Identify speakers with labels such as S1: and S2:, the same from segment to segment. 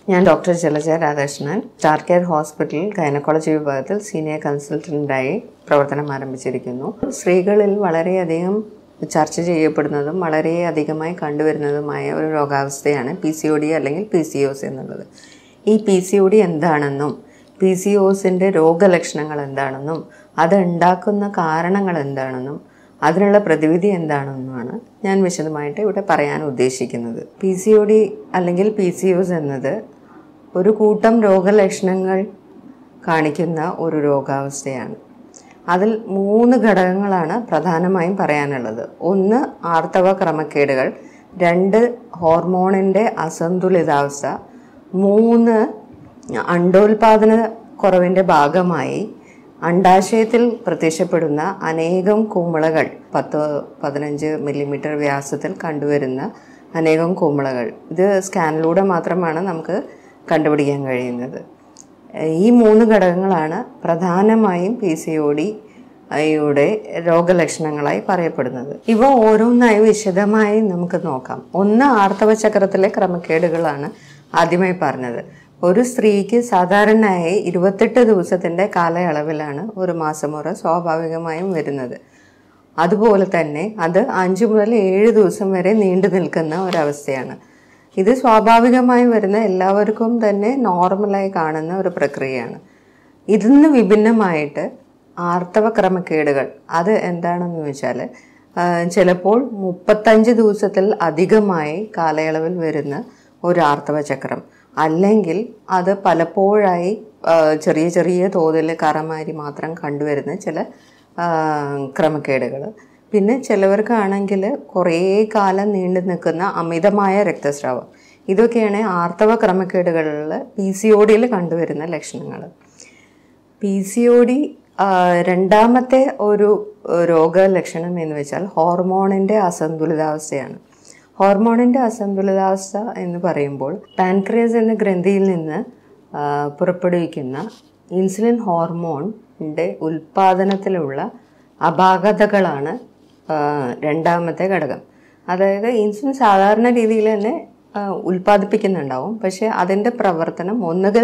S1: ഞാൻ doctor Jalaja Radhakrishnan star care hospital gynaecology വിഭാഗത്തിൽ senior കൺസൾട്ടൻ്റായി പ്രവർത്തനം ആരംഭിച്ചിരിക്കുന്നു സ്ത്രീകളിൽ വളരെയധികം ചർച്ച ചെയ്യപ്പെടുന്നതും വളരെ അധികമായി കണ്ടുവരുന്നതുമായ ഒരു രോഗാവസ്ഥയാണ് പി സി ഒ ഡി അല്ലെങ്കിൽ പി സി ഒസ് എന്നുള്ളത് ഈ പി സി ഒ ഡി എന്താണെന്നും പി സി ഒസിൻ്റെ രോഗലക്ഷണങ്ങൾ എന്താണെന്നും അത് ഉണ്ടാക്കുന്ന കാരണങ്ങൾ എന്താണെന്നും അതിനുള്ള പ്രതിവിധി എന്താണെന്നുമാണ് ഞാൻ വിശദമായിട്ട് ഇവിടെ പറയാൻ ഉദ്ദേശിക്കുന്നത് പി സി ഒ ഡി അല്ലെങ്കിൽ പി സി ഒസ് എന്നത് ഒരു കൂട്ടം രോഗലക്ഷണങ്ങൾ കാണിക്കുന്ന ഒരു രോഗാവസ്ഥയാണ് അതിൽ മൂന്ന് ഘടകങ്ങളാണ് പ്രധാനമായും പറയാനുള്ളത് ഒന്ന് ആർത്തവ ക്രമക്കേടുകൾ രണ്ട് ഹോർമോണിൻ്റെ അസന്തുലിതാവസ്ഥ മൂന്ന് അണ്ടോൽപാദന കുറവിൻ്റെ ഭാഗമായി അണ്ടാശയത്തിൽ പ്രത്യക്ഷപ്പെടുന്ന അനേകം കുമിളകൾ പത്ത് പതിനഞ്ച് മില്ലിമീറ്റർ വ്യാസത്തിൽ കണ്ടുവരുന്ന അനേകം കുമിളകൾ ഇത് സ്കാനിലൂടെ മാത്രമാണ് നമുക്ക് കണ്ടുപിടിക്കാൻ കഴിയുന്നത് ഈ മൂന്ന് ഘടകങ്ങളാണ് പ്രധാനമായും പി സി ഒ ഡി യുടെ രോഗലക്ഷണങ്ങളായി പറയപ്പെടുന്നത് ഇവ ഓരോന്നായി വിശദമായി നമുക്ക് നോക്കാം ഒന്ന് ആർത്തവ ചക്രത്തിലെ ക്രമക്കേടുകളാണ് ആദ്യമായി പറഞ്ഞത് ഒരു സ്ത്രീക്ക് സാധാരണയായി ഇരുപത്തെട്ട് ദിവസത്തിൻ്റെ കാലയളവിലാണ് ഒരു മാസമുറ സ്വാഭാവികമായും വരുന്നത് അതുപോലെ തന്നെ അത് അഞ്ച് മുതൽ ഏഴ് ദിവസം വരെ നീണ്ടു നിൽക്കുന്ന ഒരവസ്ഥയാണ് ഇത് സ്വാഭാവികമായി വരുന്ന എല്ലാവർക്കും തന്നെ നോർമലായി കാണുന്ന ഒരു പ്രക്രിയയാണ് ഇതിൽ നിന്ന് വിഭിന്നമായിട്ട് ആർത്തവ ക്രമക്കേടുകൾ അത് എന്താണെന്ന് വെച്ചാൽ ചിലപ്പോൾ മുപ്പത്തഞ്ച് ദിവസത്തിൽ അധികമായി കാലയളവിൽ വരുന്ന ഒരു ആർത്തവ ചക്രം അല്ലെങ്കിൽ അത് പലപ്പോഴായി ചെറിയ ചെറിയ തോതിൽ കറമാരി മാത്രം കണ്ടുവരുന്ന ചില ക്രമക്കേടുകൾ പിന്നെ ചിലവർക്കാണെങ്കിൽ കുറേ കാലം നീണ്ടു നിൽക്കുന്ന അമിതമായ രക്തസ്രാവം ഇതൊക്കെയാണ് ആർത്തവ ക്രമക്കേടുകളിൽ പി സി ഒ ഡിയിൽ കണ്ടുവരുന്ന ലക്ഷണങ്ങൾ പി സി ഒ ഡി രണ്ടാമത്തെ ഒരു രോഗലക്ഷണം എന്ന് വെച്ചാൽ ഹോർമോണിൻ്റെ അസന്തുലിതാവസ്ഥയാണ് ഹോർമോണിൻ്റെ അസന്തുലിതാവസ്ഥ എന്ന് പറയുമ്പോൾ പാൻക്രിയസ് എന്ന ഗ്രന്ഥിയിൽ നിന്ന് പുറപ്പെടുവിക്കുന്ന ഇൻസുലിൻ ഹോർമോണിൻ്റെ ഉൽപ്പാദനത്തിലുള്ള അപാകതകളാണ് രണ്ടാമത്തെ ഘടകം അതായത് ഇൻസുലിൻ സാധാരണ രീതിയിൽ തന്നെ ഉൽപ്പാദിപ്പിക്കുന്നുണ്ടാവും പക്ഷേ അതിൻ്റെ പ്രവർത്തനം ഒന്നുകിൽ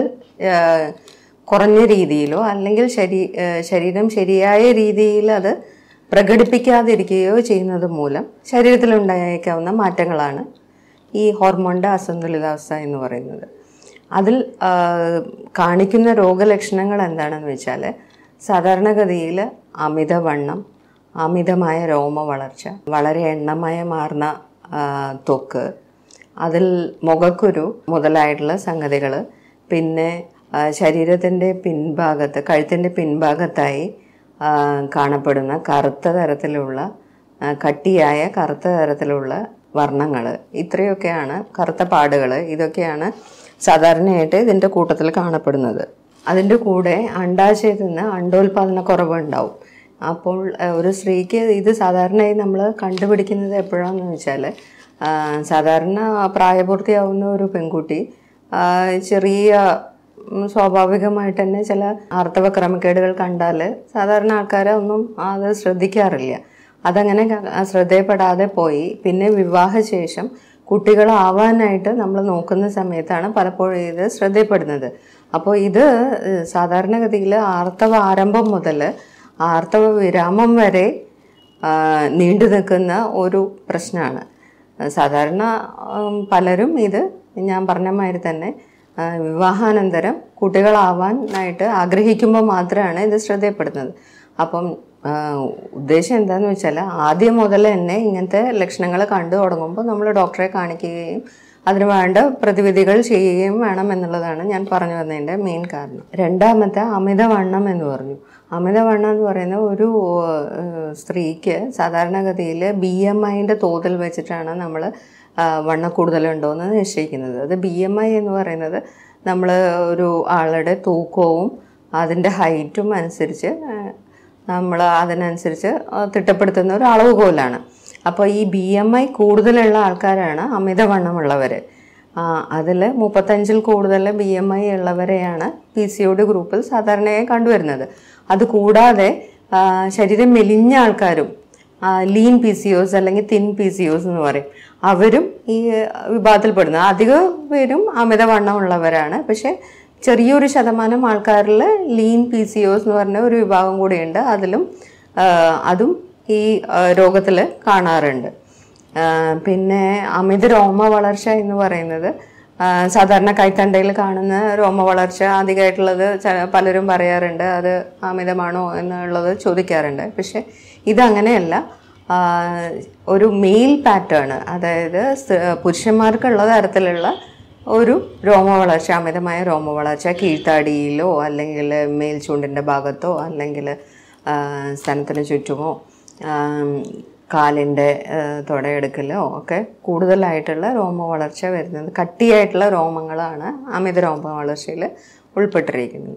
S1: കുറഞ്ഞ രീതിയിലോ അല്ലെങ്കിൽ ശരീ ശരീരം ശരിയായ രീതിയിൽ അത് പ്രകടിപ്പിക്കാതിരിക്കുകയോ ചെയ്യുന്നത് മൂലം ശരീരത്തിലുണ്ടായേക്കാവുന്ന മാറ്റങ്ങളാണ് ഈ ഹോർമോണിൻ്റെ അസന്തുലിതാവസ്ഥ എന്ന് പറയുന്നത് അതിൽ കാണിക്കുന്ന രോഗലക്ഷണങ്ങൾ എന്താണെന്ന് വെച്ചാൽ സാധാരണഗതിയിൽ അമിതവണ്ണം അമിതമായ രോമ വളർച്ച വളരെ എണ്ണമയ മാറുന്ന ത്വക്ക് അതിൽ മുഖക്കുരു മുതലായിട്ടുള്ള സംഗതികൾ പിന്നെ ശരീരത്തിൻ്റെ പിൻഭാഗത്ത് കഴുത്തിൻ്റെ പിൻഭാഗത്തായി കാണപ്പെടുന്ന കറുത്ത തരത്തിലുള്ള കട്ടിയായ കറുത്ത തരത്തിലുള്ള വർണ്ണങ്ങൾ ഇത്രയൊക്കെയാണ് കറുത്ത പാടുകൾ ഇതൊക്കെയാണ് സാധാരണയായിട്ട് ഇതിൻ്റെ കൂട്ടത്തിൽ കാണപ്പെടുന്നത് അതിൻ്റെ കൂടെ അണ്ടാശയത്തിൽ നിന്ന് അണ്ടോൽപാദന കുറവ് ഉണ്ടാവും അപ്പോൾ ഒരു സ്ത്രീക്ക് ഇത് സാധാരണയായി നമ്മൾ കണ്ടുപിടിക്കുന്നത് എപ്പോഴാണെന്ന് വെച്ചാൽ സാധാരണ പ്രായപൂർത്തിയാവുന്ന ഒരു പെൺകുട്ടി ചെറിയ സ്വാഭാവികമായിട്ട് തന്നെ ചില ആർത്തവ ക്രമക്കേടുകൾ കണ്ടാൽ സാധാരണ ആൾക്കാരെ ഒന്നും അത് ശ്രദ്ധിക്കാറില്ല അതങ്ങനെ ശ്രദ്ധയപ്പെടാതെ പോയി പിന്നെ വിവാഹശേഷം കുട്ടികളാവാനായിട്ട് നമ്മൾ നോക്കുന്ന സമയത്താണ് പലപ്പോഴും ഇത് ശ്രദ്ധയപ്പെടുന്നത് അപ്പോൾ ഇത് സാധാരണഗതിയിൽ ആർത്തവ ആരംഭം മുതൽ ആർത്തവ വിരാമം വരെ നീണ്ടു നിൽക്കുന്ന ഒരു പ്രശ്നമാണ് സാധാരണ പലരും ഇത് ഞാൻ പറഞ്ഞ മാതിരി തന്നെ വിവാഹാനന്തരം കുട്ടികളാവാനായിട്ട് ആഗ്രഹിക്കുമ്പോൾ മാത്രമാണ് ഇത് ശ്രദ്ധയപ്പെടുന്നത് അപ്പം ഉദ്ദേശം എന്താണെന്ന് വെച്ചാൽ ആദ്യം മുതൽ തന്നെ ഇങ്ങനത്തെ ലക്ഷണങ്ങൾ കണ്ടു തുടങ്ങുമ്പോൾ നമ്മൾ ഡോക്ടറെ കാണിക്കുകയും അതിന് വേണ്ട പ്രതിവിധികൾ ചെയ്യുകയും വേണം എന്നുള്ളതാണ് ഞാൻ പറഞ്ഞു വന്നതിൻ്റെ മെയിൻ കാരണം രണ്ടാമത്തെ അമിതവണ്ണം എന്ന് പറഞ്ഞു അമിതവണ്ണം എന്ന് പറയുന്ന ഒരു സ്ത്രീക്ക് സാധാരണഗതിയിൽ ബി എം ഐൻ്റെ തോതിൽ വെച്ചിട്ടാണ് നമ്മൾ വണ്ണം കൂടുതലുണ്ടോ എന്ന് നിശ്ചയിക്കുന്നത് അത് ബി എം ഐ എന്ന് പറയുന്നത് നമ്മൾ ഒരു ആളുടെ തൂക്കവും അതിൻ്റെ ഹൈറ്റും അനുസരിച്ച് നമ്മൾ അതിനനുസരിച്ച് തിട്ടപ്പെടുത്തുന്ന ഒരു അളവുകോലാണ് അപ്പോൾ ഈ ബി എം ഐ കൂടുതലുള്ള ആൾക്കാരാണ് അമിതവണ്ണമുള്ളവർ അതിൽ മുപ്പത്തഞ്ചിൽ കൂടുതൽ ബി എം ഐ ഉള്ളവരെയാണ് പി സി ഒ ഡി ഗ്രൂപ്പിൽ സാധാരണയായി കണ്ടുവരുന്നത് അതുകൂടാതെ ശരീരം മെലിഞ്ഞ ആൾക്കാരും ലീൻ പി സി ഒസ് അല്ലെങ്കിൽ തിൻ പി സി ഒസ് എന്ന് പറയും അവരും ഈ വിഭാഗത്തിൽപ്പെടുന്നു അധിക പേരും അമിതവണ്ണം ഉള്ളവരാണ് പക്ഷെ ചെറിയൊരു ശതമാനം ആൾക്കാരിൽ ലീൻ പി സി ഒസ് എന്ന് പറഞ്ഞ ഒരു വിഭാഗം കൂടിയുണ്ട് അതിലും ആ, അതും ഈ രോഗത്തിൽ കാണാറുണ്ട് ആ, പിന്നെ അമിത രോമ വളർച്ച എന്ന് പറയുന്നത് ആ, സാധാരണ കൈത്തണ്ടയിൽ കാണുന്ന രോമ വളർച്ച അധികമായിട്ടുള്ളത് ച- പലരും പറയാറുണ്ട് അത് അമിതമാണോ എന്നുള്ളത് ചോദിക്കാറുണ്ട് പക്ഷെ ഇതങ്ങനെയല്ല ആ, ഒരു മെയിൽ പാറ്റേൺ അതായത് സ്- പുരുഷന്മാർക്കുള്ള തരത്തിലുള്ള ഒരു രോമ വളർച്ച അമിതമായ രോമ വളർച്ച കീഴ്ത്താടിയിലോ അല്ലെങ്കിൽ മേൽചൂണ്ടിൻ്റെ ഭാഗത്തോ അല്ലെങ്കിൽ സ്ഥലത്തിന് ചുറ്റുമോ ആം, കാലിൻ്റെ തുടയെടുക്കലോ ഒക്കെ കൂടുതലായിട്ടുള്ള രോമ വളർച്ച വരുന്നത് കട്ടിയായിട്ടുള്ള രോമങ്ങളാണ് അമിത രോമ വളർച്ചയിൽ ഉൾപ്പെട്ടിരിക്കുന്നത്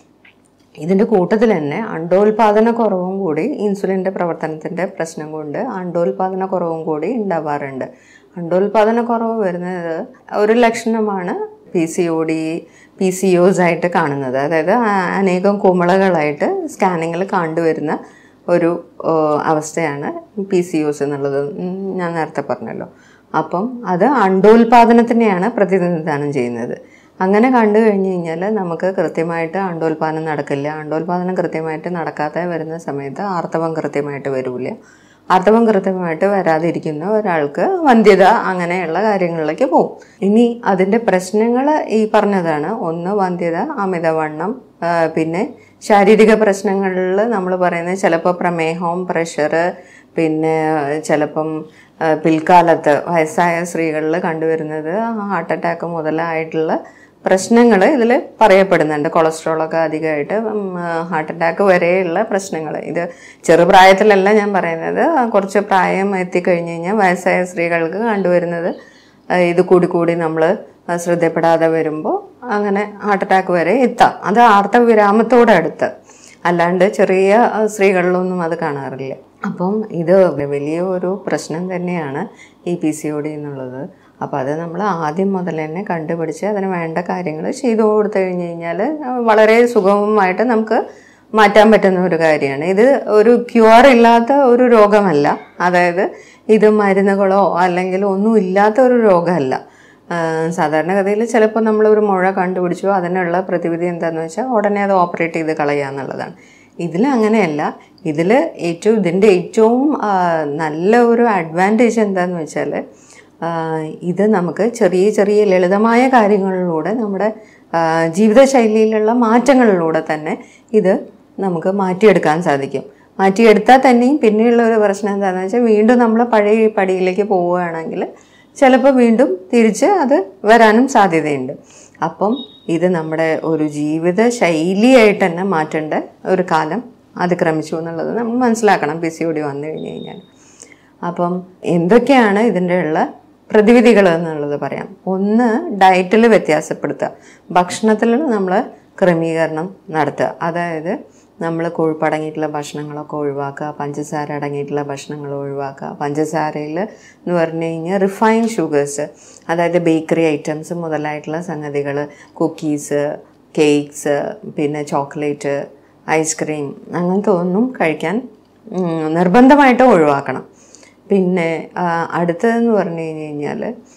S1: ഇതിൻ്റെ കൂട്ടത്തിൽ തന്നെ അണ്ടോൽപാദന കുറവും കൂടി ഇൻസുലിൻ്റെ പ്രവർത്തനത്തിൻ്റെ പ്രശ്നം കൊണ്ട് അണ്ടോൽപാദന കുറവും കൂടി ഉണ്ടാവാറുണ്ട് അണ്ടോൽപാദന കുറവ് വരുന്നത് ഒരു ലക്ഷണമാണ് P C O D P C OS ആയിട്ട് കാണുന്നത് അതായത് ആ- അനേകം കുമിളകളായിട്ട് സ്കാനിങ്ങിൽ കണ്ടുവരുന്ന ഒരു ആ, അവസ്ഥയാണ് പി സി ഒസ് എന്നുള്ളത് ഉം, ഞാൻ നേരത്തെ പറഞ്ഞല്ലോ അപ്പം അത് അണ്ടോൽപാദനത്തിനെയാണ് പ്രതിനിധാനം ചെയ്യുന്നത് അങ്ങനെ കണ്ടു കഴിഞ്ഞ് കഴിഞ്ഞാൽ നമുക്ക് കൃത്യമായിട്ട് അണ്ടോൽപാദനം നടക്കില്ല അണ്ടോൽപാദനം കൃത്യമായിട്ട് നടക്കാതെ വരുന്ന സമയത്ത് ആർത്തവം കൃത്യമായിട്ട് വരില്ല ആർത്തവം കൃത്യമായിട്ട് വരാതിരിക്കുന്ന ഒരാൾക്ക് വന്ധ്യത അങ്ങനെയുള്ള കാര്യങ്ങളിലേക്ക് പോകും ഇനി അതിൻ്റെ പ്രശ്നങ്ങൾ ഈ പറഞ്ഞതാണ് ഒന്ന് വന്ധ്യത അമിതവണ്ണം ആ, പിന്നെ ശാരീരിക പ്രശ്നങ്ങളിൽ നമ്മൾ പറയുന്നത് ചിലപ്പോൾ പ്രമേഹവും പ്രഷർ പിന്നെ ചിലപ്പം ആ, പിൽക്കാലത്ത് വയസ്സായ സ്ത്രീകളിൽ കണ്ടുവരുന്നത് ഹാർട്ട് അറ്റാക്ക് മുതലായിട്ടുള്ള പ്രശ്നങ്ങൾ ഇതിൽ പറയപ്പെടുന്നുണ്ട് കൊളസ്ട്രോളൊക്കെ അധികമായിട്ട് ഹാർട്ട് അറ്റാക്ക് വരെയുള്ള പ്രശ്നങ്ങൾ ഇത് ചെറുപ്രായത്തിലല്ല ഞാൻ പറയുന്നത് കുറച്ച് പ്രായം എത്തിക്കഴിഞ്ഞ് കഴിഞ്ഞാൽ വയസ്സായ സ്ത്രീകൾക്ക് കണ്ടുവരുന്നത് ആ, ഇത് കൂടി കൂടി നമ്മൾ ശ്രദ്ധപ്പെടാതെ വരുമ്പോൾ അങ്ങനെ ഹാർട്ട് അറ്റാക്ക് വരെ എത്താം അത് ആർത്തവിരാമത്തോടെ അടുത്ത് അല്ലാണ്ട് ചെറിയ ആ, സ്ത്രീകളിലൊന്നും അത് കാണാറില്ല അപ്പം ഇത് വലിയ ഒരു പ്രശ്നം തന്നെയാണ് ഈ പി സി ഒ ഡി എന്നുള്ളത് അപ്പോൾ അത് നമ്മൾ ആദ്യം മുതൽ തന്നെ കണ്ടുപിടിച്ച് അതിന് വേണ്ട കാര്യങ്ങൾ ചെയ്തു കൊടുത്തു കഴിഞ്ഞ് കഴിഞ്ഞാൽ വളരെ സുഗമമായിട്ട് നമുക്ക് മാറ്റാൻ പറ്റുന്ന ഒരു കാര്യമാണ് ഇത് ഒരു ക്യൂർ ഇല്ലാത്ത ഒരു രോഗമല്ല അതായത് ഇത് മരുന്നുകളോ അല്ലെങ്കിൽ ഒന്നും ഇല്ലാത്ത ഒരു രോഗമല്ല ആ, സാധാരണഗതിയിൽ ചിലപ്പോൾ നമ്മൾ ഒരു മുഴ കണ്ടുപിടിച്ചു അതിനുള്ള പ്രതിവിധി എന്താണെന്ന് വെച്ചാൽ ഉടനെ അത് ഓപ്പറേറ്റ് ചെയ്ത് കളയുക എന്നുള്ളതാണ് ഇതിൽ അങ്ങനെയല്ല ഇതിൽ ഏറ്റവും ഇതിൻ്റെ ഏറ്റവും ആ, നല്ല ഒരു അഡ്വാൻറ്റേജ് എന്താണെന്ന് വെച്ചാൽ ആ, ഇത് നമുക്ക് ചെറിയ ചെറിയ ലളിതമായ കാര്യങ്ങളിലൂടെ നമ്മുടെ ആ, ജീവിതശൈലിയിലുള്ള മാറ്റങ്ങളിലൂടെ തന്നെ ഇത് നമുക്ക് മാറ്റിയെടുക്കാൻ സാധിക്കും മാറ്റിയെടുത്താൽ തന്നെയും പിന്നെയുള്ള ഒരു പ്രശ്നം എന്താണെന്ന് വെച്ചാൽ വീണ്ടും നമ്മൾ പഴയ പടിയിലേക്ക് പോവുകയാണെങ്കിൽ ചിലപ്പോൾ വീണ്ടും തിരിച്ച് അത് വരാനും സാധ്യതയുണ്ട് അപ്പം ഇത് നമ്മുടെ ഒരു ജീവിത ശൈലിയായിട്ട് തന്നെ മാറ്റേണ്ട ഒരു കാലം അതിക്രമിച്ചു എന്നുള്ളത് നമ്മൾ മനസ്സിലാക്കണം പി സി ഒ ഡി വന്നു കഴിഞ്ഞ് കഴിഞ്ഞാൽ അപ്പം എന്തൊക്കെയാണ് ഇതിൻ്റെ ഉള്ള പ്രതിവിധികൾ എന്നുള്ളത് പറയാം ഒന്ന് ഡയറ്റിൽ വ്യത്യാസപ്പെടുത്തുക ഭക്ഷണത്തിൽ നമ്മൾ ക്രമീകരണം നടത്തുക അതായത് നമ്മൾ കൊഴുപ്പടങ്ങിയിട്ടുള്ള ഭക്ഷണങ്ങളൊക്കെ ഒഴിവാക്കുക പഞ്ചസാര അടങ്ങിയിട്ടുള്ള ഭക്ഷണങ്ങൾ ഒഴിവാക്കുക പഞ്ചസാരയിൽ എന്ന് പറഞ്ഞു കഴിഞ്ഞാൽ റിഫൈൻഡ് ഷുഗേഴ്സ് അതായത് ബേക്കറി ഐറ്റംസ് മുതലായിട്ടുള്ള സംഗതികൾ കുക്കീസ് കേക്ക്സ് പിന്നെ ചോക്ലേറ്റ് ഐസ്ക്രീം അങ്ങനത്തെ ഒന്നും കഴിക്കാൻ ഉം, നിർബന്ധമായിട്ട് ഒഴിവാക്കണം പിന്നെ ആ, അടുത്തതെന്ന് പറഞ്ഞു കഴിഞ്ഞ് കഴിഞ്ഞാൽ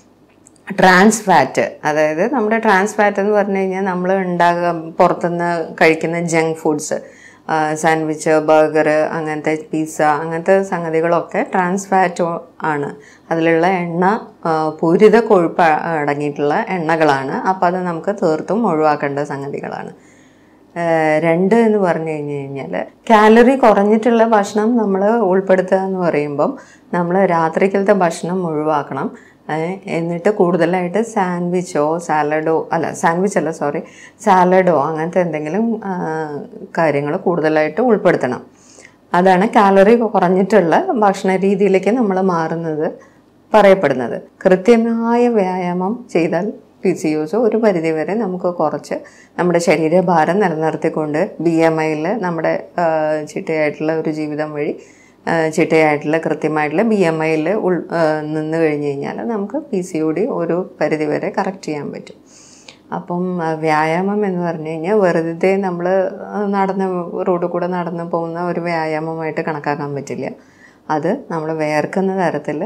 S1: ട്രാൻസ് ഫാറ്റ് അതായത് നമ്മുടെ ട്രാൻസ് ഫാറ്റ് എന്ന് പറഞ്ഞു കഴിഞ്ഞാൽ നമ്മൾ ഉണ്ടാകുക പുറത്തുനിന്ന് കഴിക്കുന്ന ജങ്ക് ഫുഡ്സ് സാൻഡ്വിച്ച് ബർഗർ അങ്ങനത്തെ പിസ്സ അങ്ങനത്തെ സംഗതികളൊക്കെ ട്രാൻസ് ഫാറ്റ് ആണ് അതിലുള്ള എണ്ണ ആ, പൂരിത കൊഴുപ്പ് അടങ്ങിയിട്ടുള്ള എണ്ണകളാണ് അപ്പോൾ അത് നമുക്ക് തീർത്തും ഒഴിവാക്കേണ്ട സംഗതികളാണ് ഏഹ് രണ്ട് എന്ന് പറഞ്ഞു കഴിഞ്ഞ് കഴിഞ്ഞാൽ കാലറി കുറഞ്ഞിട്ടുള്ള ഭക്ഷണം നമ്മൾ ഉൾപ്പെടുത്തുക എന്ന് പറയുമ്പം നമ്മൾ രാത്രിക്കലത്തെ ഭക്ഷണം ഒഴിവാക്കണം ഏഹ് എന്നിട്ട് കൂടുതലായിട്ട് സാൻഡ്വിച്ചോ സാലഡോ അല്ല സാൻഡ്വിച്ച് അല്ല സോറി സാലഡോ അങ്ങനത്തെ എന്തെങ്കിലും കാര്യങ്ങൾ കൂടുതലായിട്ട് ഉൾപ്പെടുത്തണം അതാണ് കാലറി കുറഞ്ഞിട്ടുള്ള ഭക്ഷണ രീതിയിലേക്ക് നമ്മൾ മാറുന്നത് പറയപ്പെടുന്നത് കൃത്യമായ വ്യായാമം ചെയ്താൽ പി സി ഒസ് ഒരു പരിധിവരെ നമുക്ക് കുറച്ച് നമ്മുടെ ശരീരഭാരം നിലനിർത്തിക്കൊണ്ട് ബി എം ഐയിൽ നമ്മുടെ ആ, ചിട്ടയായിട്ടുള്ള ഒരു ജീവിതം വഴി ആ, ചിട്ടയായിട്ടുള്ള കൃത്യമായിട്ടുള്ള ബി എം ഐയിൽ ഉൾ ആ, നിന്ന് കഴിഞ്ഞ് കഴിഞ്ഞാൽ നമുക്ക് പി സി ഒ ഡി ഒരു പരിധിവരെ കറക്റ്റ് ചെയ്യാൻ പറ്റും അപ്പം ആ, വ്യായാമം എന്ന് പറഞ്ഞു കഴിഞ്ഞാൽ വെറുതെ നമ്മൾ നടന്ന് റോഡിൽ കൂടെ നടന്ന് പോകുന്ന ഒരു വ്യായാമമായിട്ട് കണക്കാക്കാൻ പറ്റില്ല അത് നമ്മൾ വേർക്കുന്ന തരത്തിൽ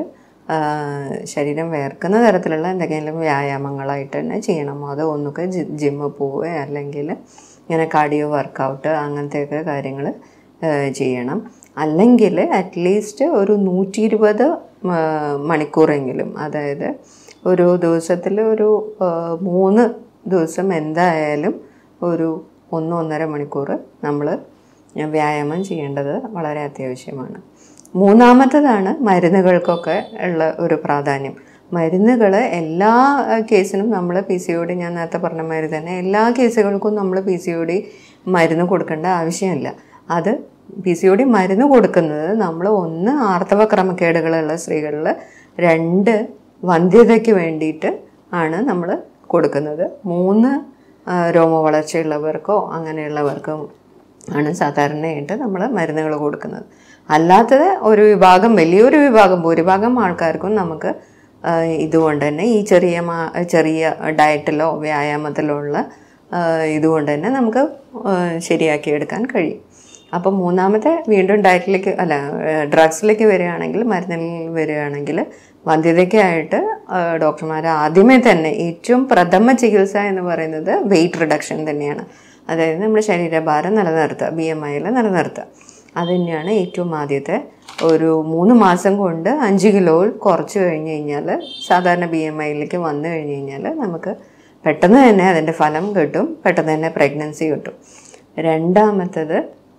S1: ശരീരം വേർക്കുന്ന തരത്തിലുള്ള എന്തെങ്കിലും വ്യായാമങ്ങളായിട്ട് തന്നെ ചെയ്യണം അത് ഒന്നുകിൽ ജി ജിമ്മ് പോവുക അല്ലെങ്കിൽ ഇങ്ങനെ കാർഡിയോ വർക്കൗട്ട് അങ്ങനത്തെയൊക്കെ കാര്യങ്ങൾ ചെയ്യണം അല്ലെങ്കിൽ അറ്റ്ലീസ്റ്റ് ഒരു നൂറ്റി ഇരുപത് മണിക്കൂറെങ്കിലും അതായത് ഒരു ദിവസത്തിൽ ഒരു ആ, മൂന്ന് ദിവസം എന്തായാലും ഒരു ഒന്ന് ഒന്നര മണിക്കൂർ നമ്മൾ വ്യായാമം ചെയ്യേണ്ടത് വളരെ അത്യാവശ്യമാണ് മൂന്നാമത്തതാണ് മരുന്നുകൾക്കൊക്കെ ഉള്ള ഒരു പ്രാധാന്യം മരുന്നുകൾ എല്ലാ അഹ്, കേസിനും നമ്മൾ പി സി ഒ ഡി ഞാൻ നേരത്തെ പറഞ്ഞ മാതിരി തന്നെ എല്ലാ കേസുകൾക്കും നമ്മൾ പി സി ഒ ഡി മരുന്ന് കൊടുക്കേണ്ട ആവശ്യമില്ല അത് പി സി ഒ ഡി മരുന്ന് കൊടുക്കുന്നത് നമ്മൾ ഒന്ന് ആർത്തവ ക്രമക്കേടുകളുള്ള സ്ത്രീകളിൽ രണ്ട് വന്ധ്യതയ്ക്ക് വേണ്ടിയിട്ട് ആണ് നമ്മൾ കൊടുക്കുന്നത് മൂന്ന് ആ, രോമവളർച്ചയുള്ളവർക്കോ അങ്ങനെയുള്ളവർക്കോ ആണ് സാധാരണയായിട്ട് നമ്മൾ മരുന്നുകൾ കൊടുക്കുന്നത് അല്ലാത്തത് ഒരു വിഭാഗം വലിയൊരു വിഭാഗം ഭൂരിഭാഗം ആൾക്കാർക്കും നമുക്ക് ആ, ഇതുകൊണ്ട് തന്നെ ഈ ചെറിയ മാ- ചെറിയ ഡയറ്റിലോ വ്യായാമത്തിലോ ഉള്ള ആ, ഇതുകൊണ്ട് തന്നെ നമുക്ക് ആ, ശരിയാക്കിയെടുക്കാൻ കഴിയും അപ്പോൾ മൂന്നാമത്തെ വീണ്ടും ഡയറ്റിലേക്ക് അല്ല ഡ്രഗ്സിലേക്ക് വരികയാണെങ്കിൽ മരുന്നിൽ വരികയാണെങ്കിൽ വന്ധ്യതയ്ക്കായിട്ട് ഡോക്ടർമാർ ആദ്യമേ തന്നെ ഏറ്റവും പ്രഥമ ചികിത്സ എന്ന് പറയുന്നത് വെയിറ്റ് റിഡക്ഷൻ തന്നെയാണ് അതായത് നമ്മുടെ ശരീരഭാരം നിലനിർത്തുക ബി എം ഐയിൽ നിലനിർത്തുക അത് തന്നെയാണ് ഏറ്റവും ആദ്യത്തെ ഒരു മൂന്ന് മാസം കൊണ്ട് അഞ്ച് കിലോ കുറച്ച് കഴിഞ്ഞ് കഴിഞ്ഞാൽ സാധാരണ ബി എം ഐയിലേക്ക് വന്നു കഴിഞ്ഞ് കഴിഞ്ഞാൽ നമുക്ക് പെട്ടെന്ന് തന്നെ അതിൻ്റെ ഫലം കിട്ടും പെട്ടെന്ന് തന്നെ പ്രഗ്നൻസി കിട്ടും രണ്ടാമത്തത്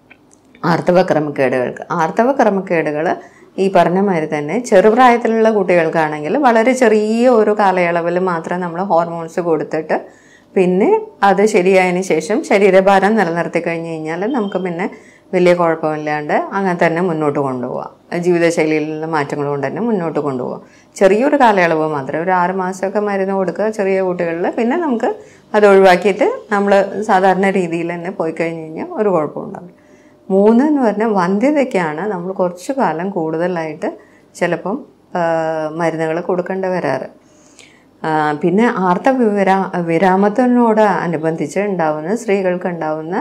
S1: ആർത്തവ ക്രമക്കേടുകൾക്ക് ആർത്തവ ക്രമക്കേടുകൾ ഈ പറഞ്ഞ മാതിരി തന്നെ ചെറുപ്രായത്തിലുള്ള കുട്ടികൾക്കാണെങ്കിൽ വളരെ ചെറിയ ഒരു കാലയളവിൽ മാത്രം നമ്മൾ ഹോർമോൺസ് കൊടുത്തിട്ട് പിന്നെ അത് ശരിയായതിന് ശേഷം ശരീരഭാരം നിലനിർത്തി കഴിഞ്ഞ് കഴിഞ്ഞാൽ നമുക്ക് പിന്നെ വലിയ കുഴപ്പമില്ലാണ്ട് അങ്ങനെ തന്നെ മുന്നോട്ട് കൊണ്ടുപോകാം ജീവിതശൈലിയിലുള്ള മാറ്റങ്ങൾ കൊണ്ട് തന്നെ മുന്നോട്ട് കൊണ്ടുപോകാം ചെറിയൊരു കാലയളവ് മാത്രം ഒരു ആറ് മാസമൊക്കെ മരുന്ന് കൊടുക്കുക ചെറിയ കുട്ടികളിൽ പിന്നെ നമുക്ക് അത് ഒഴിവാക്കിയിട്ട് നമ്മൾ സാധാരണ രീതിയിൽ തന്നെ പോയി കഴിഞ്ഞ് കഴിഞ്ഞാൽ ഒരു കുഴപ്പമുണ്ടാവില്ല മൂന്ന് എന്ന് പറഞ്ഞാൽ വന്ധ്യതയ്ക്കാണ് നമ്മൾ കുറച്ച് കാലം കൂടുതലായിട്ട് ചിലപ്പം മരുന്നുകൾ കൊടുക്കേണ്ടി വരാറ് ആ, പിന്നെ ആർത്തവ വിരാ വിരാമത്തിനോട് അനുബന്ധിച്ച് ഉണ്ടാവുന്ന സ്ത്രീകൾക്ക് ഉണ്ടാവുന്ന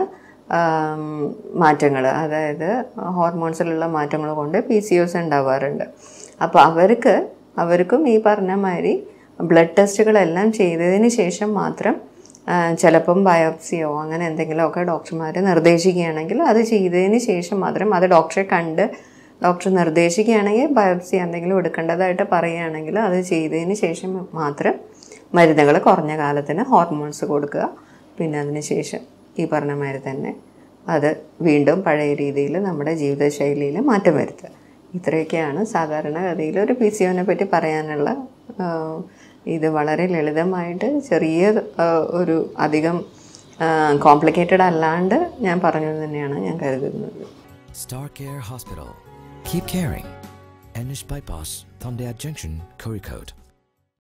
S1: മാറ്റങ്ങൾ അതായത് ഹോർമോൺസിലുള്ള മാറ്റങ്ങൾ കൊണ്ട് പി സി ഒസ് ഉണ്ടാവാറുണ്ട് അപ്പോൾ അവർക്ക് അവർക്കും ഈ പറഞ്ഞ മാതിരി ബ്ലഡ് ടെസ്റ്റുകളെല്ലാം ചെയ്തതിന് ശേഷം മാത്രം ആ, ചിലപ്പം ബയോപ്സിയോ അങ്ങനെ എന്തെങ്കിലുമൊക്കെ ഡോക്ടർമാർ നിർദ്ദേശിക്കുകയാണെങ്കിൽ അത് ചെയ്തതിന് ശേഷം മാത്രം അത് ഡോക്ടറെ കണ്ട് ഡോക്ടർ നിർദ്ദേശിക്കുകയാണെങ്കിൽ ബയോപ്സി എന്തെങ്കിലും എടുക്കേണ്ടതായിട്ട് പറയുകയാണെങ്കിൽ അത് ചെയ്തതിന് ശേഷം മാത്രം മരുന്നുകൾ കുറഞ്ഞ കാലത്തിന് ഹോർമോൺസ് കൊടുക്കുക പിന്നെ അതിന് ശേഷം ഈ പറഞ്ഞ മാതിരി തന്നെ അത് വീണ്ടും പഴയ രീതിയിൽ നമ്മുടെ ജീവിതശൈലിയിൽ മാറ്റം വരുത്തുക ഇത്രയൊക്കെയാണ് സാധാരണഗതിയിൽ ഒരു പി സി ഒനെ പറ്റി പറയാനുള്ള ആ, ഇത് വളരെ ലളിതമായിട്ട് ചെറിയ ആ, ഒരു അധികം കോംപ്ലിക്കേറ്റഡ് അല്ലാണ്ട് ഞാൻ പറഞ്ഞു തന്നെയാണ് ഞാൻ കരുതുന്നത്
S2: Star Care Hospital. Keep caring. Enish Bypass, Thomdea Junction, Kurikode.